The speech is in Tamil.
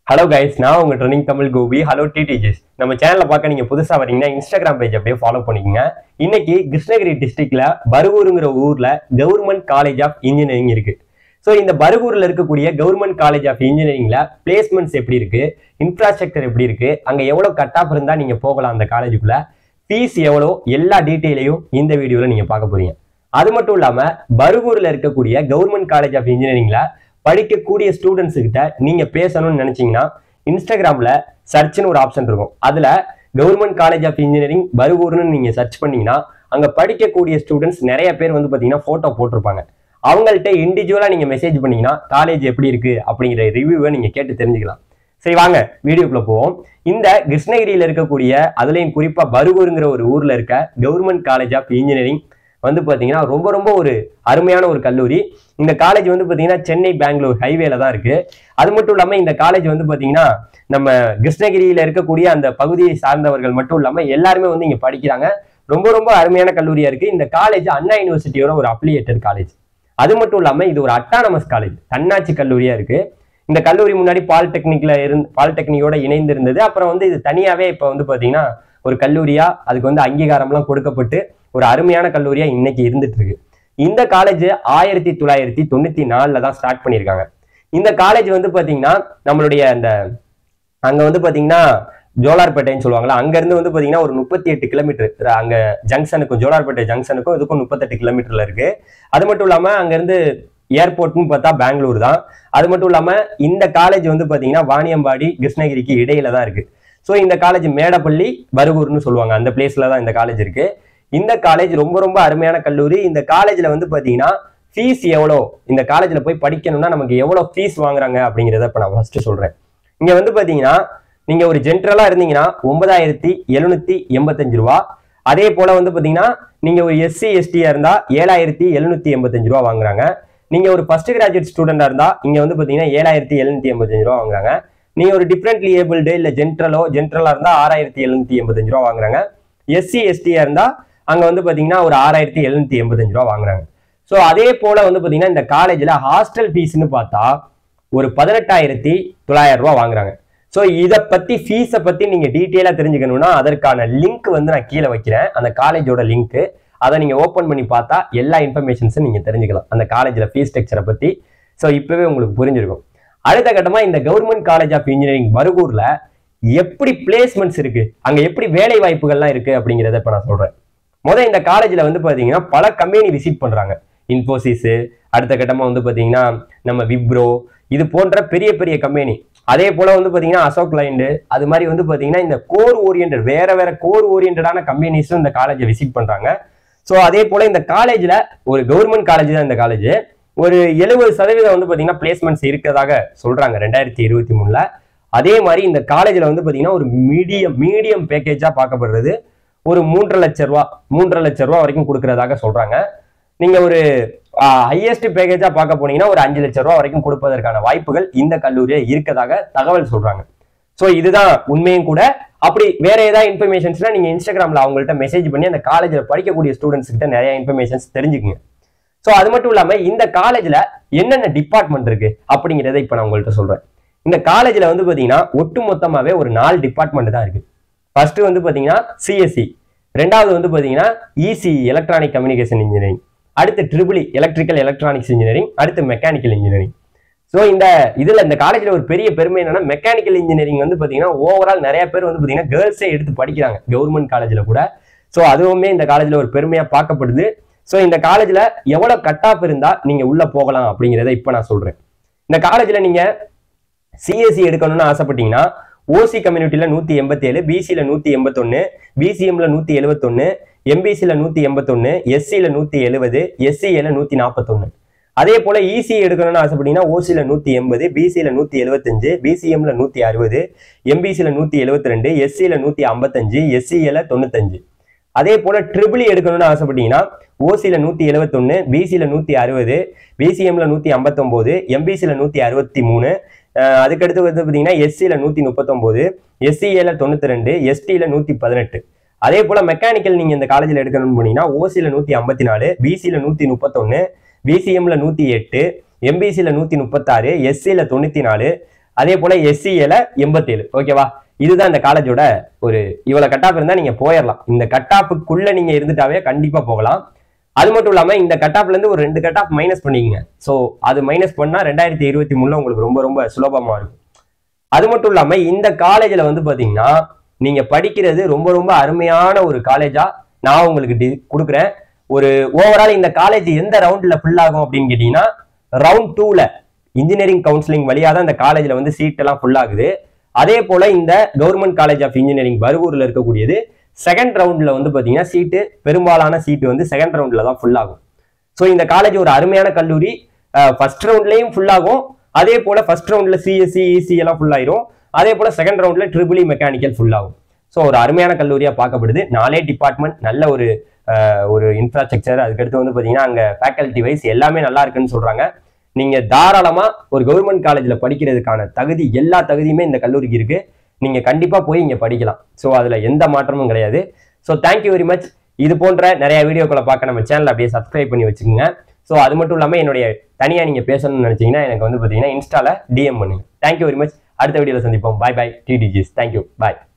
ஹலோ கைஸ் நான் உங்க ட்ரெனிங் தமிழ் கோபி ஹலோ டிடிஜிஸ் நம்ம சேனலை பார்க்க நீங்க புதுசா வரீங்கன்னா இன்ஸ்டாகிராம் பேஜ் அப்படியே ஃபாலோ பண்ணிக்கோங்க இன்னைக்கு கிருஷ்ணகிரி டிஸ்ட்ரிக்ட்ல பருகூருங்கிற ஊர்ல கவர்மெண்ட் காலேஜ் ஆஃப் இன்ஜினியரிங் இருக்கு ஸோ இந்த பருகூர்ல இருக்கக்கூடிய கவர்மெண்ட் காலேஜ் ஆஃப் இன்ஜினியரிங்ல பிளேஸ்மெண்ட்ஸ் எப்படி இருக்கு இன்ஃப்ராஸ்ட்ரக்சர் எப்படி இருக்கு அங்க எவ்வளவு கட் ஆஃப் இருந்தா நீங்க போகலாம் அந்த காலேஜுக்குள்ள ஃபீஸ் எவ்வளோ எல்லா டீட்டெயிலையும் இந்த வீடியோல நீங்க பார்க்க போறீங்க அது மட்டும் இல்லாம பருகூர்ல இருக்கக்கூடிய கவர்மெண்ட் காலேஜ் ஆஃப் இன்ஜினியரிங்ல படிக்கக்கூடிய ஸ்டூடெண்ட்ஸ் கிட்ட நீங்க பேசணும்னு நினைச்சீங்கன்னா இன்ஸ்டாகிராம்ல சர்ச்னு ஒரு ஆப்ஷன் இருக்கும் அதுல கவர்மெண்ட் காலேஜ் ஆஃப் இன்ஜினியரிங் பருகூர்னு நீங்க சர்ச் பண்ணீங்கன்னா அங்க படிக்கக்கூடிய ஸ்டூடெண்ட்ஸ் நிறைய பேர் வந்து பாத்தீங்கன்னா போட்டோ போட்டிருப்பாங்க அவங்கள்ட்ட இண்டிவிஜுவலா நீங்க மெசேஜ் பண்ணீங்கன்னா காலேஜ் எப்படி இருக்கு அப்படிங்கிற ரிவ்யூவை நீங்க கேட்டு தெரிஞ்சுக்கலாம் சரி வாங்க வீடியோக்குள்ள போவோம் இந்த கிருஷ்ணகிரியில இருக்கக்கூடிய அதுலயும் குறிப்பா பருகூருங்கிற ஒரு ஊர்ல இருக்க கவர்மெண்ட் காலேஜ் ஆஃப் இன்ஜினியரிங் வந்து பாத்தீங்கன்னா ரொம்ப ரொம்ப ஒரு அருமையான ஒரு கல்லூரி இந்த காலேஜ் வந்து பாத்தீங்கன்னா சென்னை பெங்களூர் ஹைவேல தான் இருக்கு அது மட்டும் இல்லாம இந்த காலேஜ் வந்து பாத்தீங்கன்னா நம்ம கிருஷ்ணகிரியில இருக்கக்கூடிய அந்த பகுதியை சார்ந்தவர்கள் மட்டும் இல்லாம எல்லாருமே வந்து இங்க படிக்கிறாங்க ரொம்ப ரொம்ப அருமையான கல்லூரியா இருக்கு இந்த காலேஜ் அண்ணா யூனிவர்சிட்டியோட ஒரு அப்ளியேட்டட் காலேஜ் அது மட்டும் இல்லாம இது ஒரு அட்டானமஸ் காலேஜ் தன்னாட்சி கல்லூரியா இருக்கு இந்த கல்லூரி முன்னாடி பாலிடெக்னிக்ல இருந்து பாலிடெக்னிக்கோட இணைந்து இருந்தது அப்புறம் வந்து இது தனியாவே இப்ப வந்து பாத்தீங்கன்னா ஒரு கல்லூரியா அதுக்கு வந்து அங்கீகாரம்லாம் கொடுக்கப்பட்டு ஒரு அருமையான கல்லூரியா இன்னைக்கு இருந்துட்டு இருக்கு இந்த காலேஜ் ஆயிரத்தி தொள்ளாயிரத்தி தொண்ணூத்தி நாலுல தான் ஸ்டார்ட் பண்ணியிருக்காங்க இந்த காலேஜ் வந்து பாத்தீங்கன்னா நம்மளுடைய அந்த அங்க வந்து பாத்தீங்கன்னா ஜோலார்பேட்டைன்னு சொல்லுவாங்களா அங்க இருந்து வந்து பாத்தீங்கன்னா ஒரு முப்பத்தி எட்டு கிலோமீட்டர் அங்க ஜங்ஷனுக்கும் ஜோலார்பேட்டை ஜங்ஷனுக்கும் இதுக்கும் முப்பத்தெட்டு கிலோமீட்டர்ல இருக்கு அது மட்டும் இல்லாம அங்க இருந்து ஏர்போர்ட்னு பார்த்தா பெங்களூர் தான் அது மட்டும் இல்லாம இந்த காலேஜ் வந்து பாத்தீங்கன்னா வாணியம்பாடி கிருஷ்ணகிரிக்கு இடையில தான் இருக்கு ஸோ இந்த காலேஜ் மேடப்பள்ளி பருகூர்னு சொல்லுவாங்க அந்த பிளேஸ்ல தான் இந்த காலேஜ் இருக்கு இந்த காலேஜ் ரொம்ப ரொம்ப அருமையான கல்லூரி இந்த காலேஜ்ல வந்து பாத்தீங்கன்னா ஃபீஸ் எவ்வளோ இந்த காலேஜ்ல போய் படிக்கணும்னா நமக்கு எவ்வளோ ஃபீஸ் வாங்குறாங்க அப்படிங்கிறத இப்போ நான் ஃபர்ஸ்ட் சொல்றேன் இங்க வந்து பாத்தீங்கன்னா நீங்க ஒரு ஜென்ரலா இருந்தீங்கன்னா ஒன்பதாயிரத்தி எழுநூத்தி எண்பத்தஞ்சு ரூபா அதே போல வந்து பாத்தீங்கன்னா நீங்க ஒரு எஸ்சி எஸ்டியா இருந்தா ஏழாயிரத்தி எழுநூத்தி எண்பத்தஞ்சு ரூபா வாங்குறாங்க நீங்க ஒரு ஃபர்ஸ்ட் கிராஜுவேட் ஸ்டூடெண்டா இருந்தா இங்க வந்து பாத்தீங்கன்னா ஏழாயிரத்தி எழுநூத்தி எண்பத்தஞ்சு ரூபா வாங்குறாங்க நீங்க ஒரு டிஃப்ரெண்ட்லி ஏபிள்டு இல்ல ஜென்ரலோ ஜென்ரலா இருந்தா ஆறாயிரத்தி எழுநூத்தி எண்பத்தஞ்சு ரூபா வாங்குறாங்க எஸ்சி எஸ்டியா இருந்தா அங்க வந்து பாத்தீங்கன்னா ஒரு ஆறாயிரத்தி எழுநூத்தி எண்பத்தஞ்சு ரூபா வாங்குறாங்க ஸோ அதே போல வந்து பாத்தீங்கன்னா இந்த காலேஜ்ல ஹாஸ்டல் ஃபீஸ்னு பார்த்தா ஒரு பதினெட்டாயிரத்தி தொள்ளாயிரம் ரூபா வாங்குறாங்க ஸோ இதை பத்தி ஃபீஸை பத்தி நீங்க டீட்டெயிலா தெரிஞ்சுக்கணும்னா அதற்கான லிங்க் வந்து நான் கீழே வைக்கிறேன் அந்த காலேஜோட லிங்க் அதை நீங்க ஓப்பன் பண்ணி பார்த்தா எல்லா இன்ஃபர்மேஷன்ஸும் நீங்க தெரிஞ்சுக்கலாம் அந்த காலேஜ்ல ஃபீஸ் ஸ்ட்ரக்சரை பத்தி ஸோ இப்பவே உங்களுக்கு புரிஞ்சிருக்கும் அடுத்த கட்டமா இந்த கவர்மெண்ட் காலேஜ் ஆஃப் இன்ஜினியரிங் பருகூர்ல எப்படி பிளேஸ்மெண்ட்ஸ் இருக்கு அங்க எப்படி வேலை வாய்ப்புகள்லாம் இருக்கு அப்படிங்கிறத இப்ப நான் சொல்றேன் முதல் இந்த காலேஜ்ல வந்து பாத்தீங்கன்னா பல கம்பெனி விசிட் பண்றாங்க இன்ஃபோசிஸ் அடுத்த கட்டமா வந்து பாத்தீங்கன்னா நம்ம விப்ரோ இது போன்ற பெரிய பெரிய கம்பெனி அதே போல வந்து பாத்தீங்கன்னா அசோக் லைண்டு அது மாதிரி வந்து பாத்தீங்கன்னா இந்த கோர் ஓரியன்ட் வேற வேற கோர் ஓரியன்டான கம்பெனிஸும் இந்த காலேஜை விசிட் பண்றாங்க ஸோ அதே போல இந்த காலேஜ்ல ஒரு கவர்மெண்ட் காலேஜ் தான் இந்த காலேஜ் ஒரு எழுபது சதவீதம் வந்து பாத்தீங்கன்னா பிளேஸ்மெண்ட்ஸ் இருக்கிறதாக சொல்றாங்க ரெண்டாயிரத்தி இருபத்தி மூணுல அதே மாதிரி இந்த காலேஜ்ல வந்து பாத்தீங்கன்னா ஒரு மீடியம் மீடியம் பேக்கேஜா பார்க்கப்படுறது ஒரு மூன்றரை லட்ச ரூபா மூன்றரை லட்ச ரூபா வரைக்கும் கொடுக்கறதாக சொல்றாங்க நீங்க ஒரு ஹையஸ்ட் பேக்கேஜா பார்க்க போனீங்கன்னா ஒரு அஞ்சு லட்ச ரூபா வரைக்கும் கொடுப்பதற்கான வாய்ப்புகள் இந்த கல்லூரியில இருக்கதாக தகவல் சொல்றாங்க ஸோ இதுதான் உண்மையும் கூட அப்படி வேற ஏதாவது இன்ஃபர்மேஷன்ஸ்னா நீங்க இன்ஸ்டாகிராம்ல அவங்கள்ட்ட மெசேஜ் பண்ணி அந்த காலேஜில் படிக்கக்கூடிய ஸ்டூடெண்ட்ஸ் கிட்ட நிறைய இன்ஃபர்மேஷன்ஸ் தெரிஞ்சுக்குங்க ஸோ அது மட்டும் இல்லாம இந்த காலேஜ்ல என்னென்ன டிபார்ட்மெண்ட் இருக்கு அப்படிங்கிறத இப்போ நான் உங்கள்கிட்ட சொல்றேன் இந்த காலேஜ்ல வந்து பாத்தீங்கன்னா ஒட்டு மொத்தமாவே ஒரு நாலு டிபார்ட்மெண்ட் தான் இருக்கு ஃபர்ஸ்ட் வந்து பாத்தீங்கன்னா சிஎஸ்சி ரெண்டாவது வந்து பாத்தீங்கன்னா இசி எலக்ட்ரானிக் கம்யூனிகேஷன் இன்ஜினியரிங் அடுத்து ட்ரிபிள் எலக்ட்ரிக்கல் எலக்ட்ரானிக்ஸ் இன்ஜினியரிங் அடுத்து மெக்கானிக்கல் இன்ஜினியரிங் ஸோ இந்த இதுல இந்த காலேஜ்ல ஒரு பெரிய பெருமை என்னன்னா மெக்கானிக்கல் இன்ஜினியரிங் வந்து பாத்தீங்கன்னா ஓவரால் நிறைய பேர் வந்து பாத்தீங்கன்னா கேர்ள்ஸே எடுத்து படிக்கிறாங்க கவர்மெண்ட் காலேஜ்ல கூட ஸோ அதுவுமே இந்த காலேஜ்ல ஒரு பெருமையா பார்க்கப்படுது ஸோ இந்த காலேஜ்ல எவ்வளவு கட் ஆஃப் இருந்தா நீங்க உள்ள போகலாம் அப்படிங்கிறத இப்போ நான் சொல்றேன் இந்த காலேஜ்ல நீங்க சிஎஸ்சி எடுக்கணும்னு ஆசைப்பட்டீங்கன்னா ஓசி கம்யூனிட்டியில நூத்தி எண்பத்தி ஏழு பிசியில நூத்தி எண்பத்தொன்னு பிசிஎம்ல நூத்தி எழுபத்தொன்னு எம்பிசியில நூத்தி எண்பத்தொன்னு எஸ்சியில நூத்தி எழுபது எஸ்சியில நூத்தி நாற்பத்தொன்னு அதே போல இசி எடுக்கணும்னு ஆசைப்பட்டீங்கன்னா ஓசியில நூத்தி எண்பது பிசியில நூத்தி எழுபத்தஞ்சு பிசிஎம்ல நூத்தி அறுபது எம்பிசியில நூத்தி எழுபத்தி ரெண்டு எஸ்சியில நூத்தி ஐம்பத்தஞ்சு எஸ்சியில தொண்ணூத்தஞ்சு அதே போல ட்ரிபிள் எடுக்கணும்னு ஆசைப்பட்டீங்கன்னா ஓசியில நூத்தி எழுபத்தொன்னு பிசியில நூத்தி அறுபது பிசிஎம்ல நூத்தி ஐம்பத்தொன்பது எம்பிசியில நூத்தி அறுபத்தி மூணு அஹ் அதுக்கடுத்து வந்து பார்த்தீங்கன்னா எஸ்சியில் நூற்றி முப்பத்தொம்போது எஸ்சிஏல தொண்ணூற்றி ரெண்டு எஸ்டியில் நூற்றி பதினெட்டு அதே போல் மெக்கானிக்கல் நீங்கள் இந்த காலேஜில் எடுக்கணும்னு போனீங்கன்னா ஓசியில் நூற்றி ஐம்பத்தி நாலு பிசியில் நூற்றி முப்பத்தொன்று பிசிஎம்ல நூற்றி எட்டு எம்பிசியில் நூற்றி முப்பத்தாறு எஸ்சியில் தொண்ணூற்றி நாலு அதே போல எஸ்சிஏல எண்பத்தேழு ஓகேவா இதுதான் இந்த காலேஜோட ஒரு இவ்வளவு கட்டாப் இருந்தா நீங்க போயிடலாம் இந்த கட்டாப்புக்குள்ள நீங்க இருந்துட்டாவே கண்டிப்பா போகலாம் அது மட்டும் இல்லாம இந்த கட்டாப்ல இருந்து ஒரு ரெண்டு கட்டாப் மைனஸ் பண்ணிக்கங்க ஸோ அது மைனஸ் பண்ணா ரெண்டாயிரத்தி இருபத்தி மூணுல உங்களுக்கு ரொம்ப ரொம்ப சுலபமா இருக்கும் அது மட்டும் இல்லாம இந்த காலேஜ்ல வந்து பாத்தீங்கன்னா நீங்க படிக்கிறது ரொம்ப ரொம்ப அருமையான ஒரு காலேஜா நான் உங்களுக்கு டி- கொடுக்குறேன் ஒரு ஓவரால் இந்த காலேஜ் எந்த ரவுண்ட்ல ஃபில் ஆகும் அப்படின்னு கேட்டீங்கன்னா ரவுண்ட் டூல இன்ஜினியரிங் கவுன்சிலிங் வழியா தான் இந்த காலேஜ்ல வந்து சீட் எல்லாம் ஃபுல் ஆகுது அதே போல இந்த கவர்மெண்ட் காலேஜ் ஆஃப் இன்ஜினியரிங் பருகூர்ல இருக்கக்கூடியது செகண்ட் ரவுண்ட்ல வந்து பாத்தீங்கன்னா சீட்டு பெரும்பாலான சீட்டு வந்து செகண்ட் ரவுண்ட்ல தான் ஃபுல் ஆகும் ஸோ இந்த காலேஜ் ஒரு அருமையான கல்லூரி ஃபர்ஸ்ட் ரவுண்ட்லயும் ஃபுல் ஆகும் அதே போல ஃபர்ஸ்ட் ரவுண்ட்ல சிஎஸ்சி இசி எல்லாம் ஃபுல் ஆயிரும் அதே போல செகண்ட் ரவுண்ட்ல ட்ரிபிள் மெக்கானிக்கல் ஃபுல் ஆகும் ஸோ ஒரு அருமையான கல்லூரியா பார்க்கப்படுது நாலே டிபார்ட்மெண்ட் நல்ல ஒரு அஹ், ஒரு இன்ஃப்ராஸ்ட்ரக்சர் அதுக்கடுத்து வந்து பாத்தீங்கன்னா அங்க ஃபேக்கல்டி வைஸ் எல்லாமே நல்லா இருக்குன்னு சொல்றாங்க நீங்க தாராளமா ஒரு கவர்மெண்ட் காலேஜ்ல படிக்கிறதுக்கான தகுதி எல்லா தகுதியுமே இந்த கல்லூரிக்கு இருக்கு நீங்க கண்டிப்பா போய் இங்க படிக்கலாம் ஸோ அதுல எந்த மாற்றமும் கிடையாது ஸோ தேங்க்யூ வெரி மச் இது போன்ற நிறைய வீடியோக்களை பார்க்க நம்ம சேனல் அப்படியே சப்ஸ்கிரைப் பண்ணி வச்சுக்கோங்க ஸோ அது மட்டும் இல்லாமல் என்னுடைய தனியாக நீங்கள் பேசணும்னு நினச்சிங்கன்னா எனக்கு வந்து பார்த்தீங்கன்னா இன்ஸ்டால டிஎம் பண்ணுங்க தேங்க்யூ வெரி மச் அடுத்த வீடியோவில் சந்திப்போம் பாய் பாய் டிடிஜிஸ் தேங்க்யூ பாய்